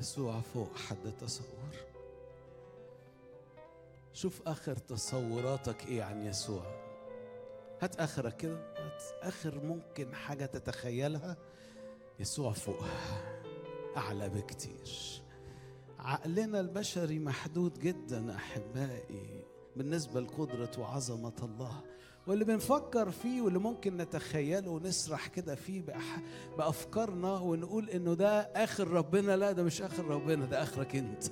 يسوع فوق حد تصور شوف اخر تصوراتك ايه عن يسوع هات اخرك كده هات اخر ممكن حاجه تتخيلها يسوع فوقها اعلى بكتير عقلنا البشري محدود جدا احبائي بالنسبه لقدره وعظمه الله واللي بنفكر فيه واللي ممكن نتخيله ونسرح كده فيه بأح... بافكارنا ونقول انه ده اخر ربنا لا ده مش اخر ربنا ده اخرك انت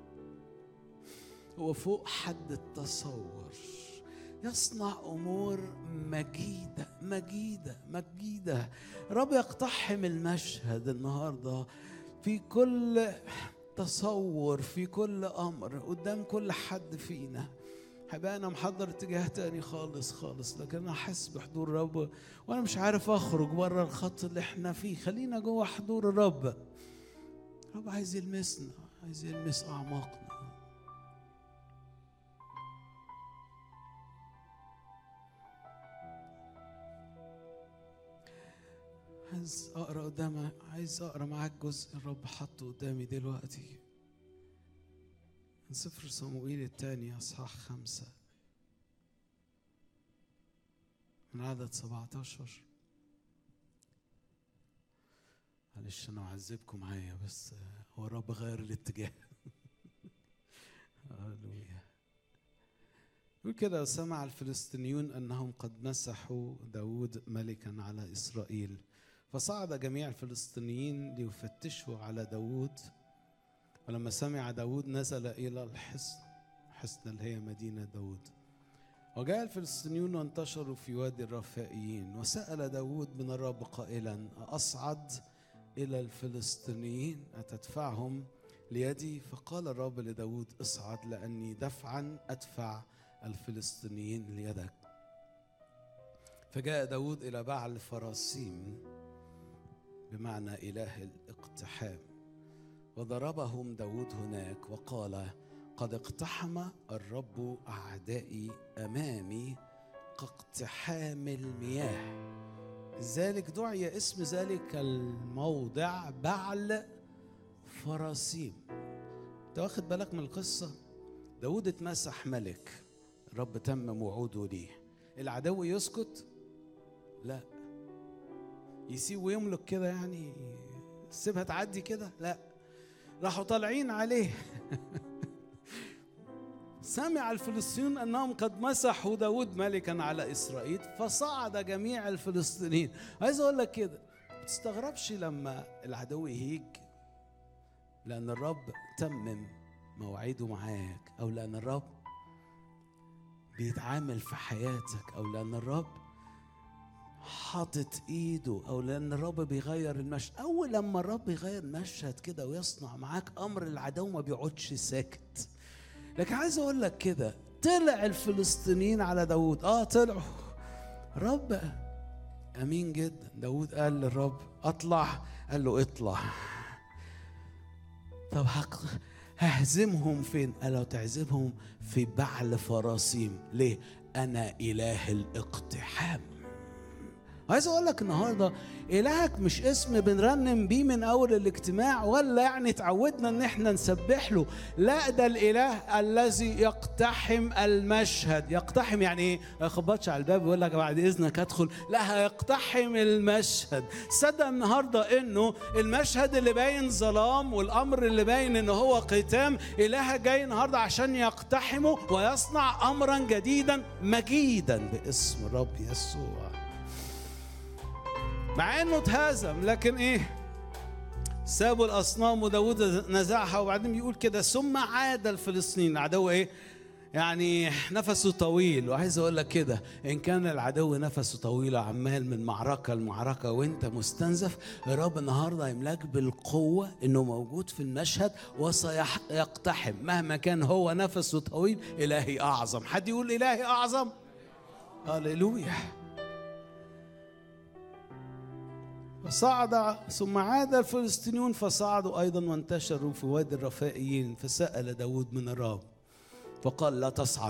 هو فوق حد التصور يصنع امور مجيده مجيده مجيده رب يقتحم المشهد النهارده في كل تصور في كل امر قدام كل حد فينا هبقى انا محضر اتجاه تاني خالص خالص لكن انا حاسس بحضور الرب وانا مش عارف اخرج بره الخط اللي احنا فيه خلينا جوه حضور الرب الرب عايز يلمسنا عايز يلمس اعماقنا عايز اقرا قدام عايز اقرا معاك جزء الرب حطه قدامي دلوقتي من سفر صموئيل الثاني اصحاح خمسة من عدد 17 معلش انا اعذبكم معايا بس هو الرب غير الاتجاه هللويا يقول كده سمع الفلسطينيون انهم قد مسحوا داود ملكا على اسرائيل فصعد جميع الفلسطينيين ليفتشوا على داود ولما سمع داود نزل إلى الحصن حصن اللي هي مدينة داود وجاء الفلسطينيون وانتشروا في وادي الرفائيين وسأل داود من الرب قائلا أصعد إلى الفلسطينيين أتدفعهم ليدي فقال الرب لداود اصعد لأني دفعا أدفع الفلسطينيين ليدك فجاء داود إلى بعل فراسيم بمعنى إله الاقتحام وضربهم داود هناك وقال قد اقتحم الرب أعدائي أمامي كاقتحام المياه ذلك دعي اسم ذلك الموضع بعل فراسيم انت واخد بالك من القصة داود اتمسح ملك الرب تمم وعوده ليه العدو يسكت لا يسيب ويملك كده يعني سيبها تعدي كده لا راحوا طالعين عليه سمع الفلسطينيون انهم قد مسحوا داود ملكا على اسرائيل فصعد جميع الفلسطينيين عايز اقول لك كده ما تستغربش لما العدو يهيج لان الرب تمم مواعيده معاك او لان الرب بيتعامل في حياتك او لان الرب حاطط ايده او لان الرب بيغير المشهد اول لما الرب يغير مشهد كده ويصنع معاك امر العدو ما بيقعدش ساكت لكن عايز اقول لك كده طلع الفلسطينيين على داود اه طلعوا رب امين جدا داود قال للرب اطلع قال له اطلع طب حق ههزمهم فين قال له تعزمهم في بعل فراسيم ليه انا اله الاقتحام عايز اقول لك النهارده الهك مش اسم بنرنم بيه من اول الاجتماع ولا يعني اتعودنا ان احنا نسبح له لا ده الاله الذي يقتحم المشهد يقتحم يعني ايه ما يخبطش على الباب ويقول لك بعد اذنك ادخل لا هيقتحم المشهد صدق النهارده انه المشهد اللي باين ظلام والامر اللي باين ان هو قتام اله جاي النهارده عشان يقتحمه ويصنع امرا جديدا مجيدا باسم الرب يسوع مع انه اتهزم لكن ايه سابوا الاصنام وداود نزعها وبعدين بيقول كده ثم عاد الفلسطينيين العدو ايه يعني نفسه طويل وعايز اقول لك كده ان كان العدو نفسه طويل عمال من معركه لمعركه وانت مستنزف الرب النهارده يملاك بالقوه انه موجود في المشهد وسيقتحم مهما كان هو نفسه طويل الهي اعظم حد يقول الهي اعظم هللويا فصعد ثم عاد الفلسطينيون فصعدوا أيضا وانتشروا في وادي الرفائيين فسأل داود من الرب فقال لا تصعد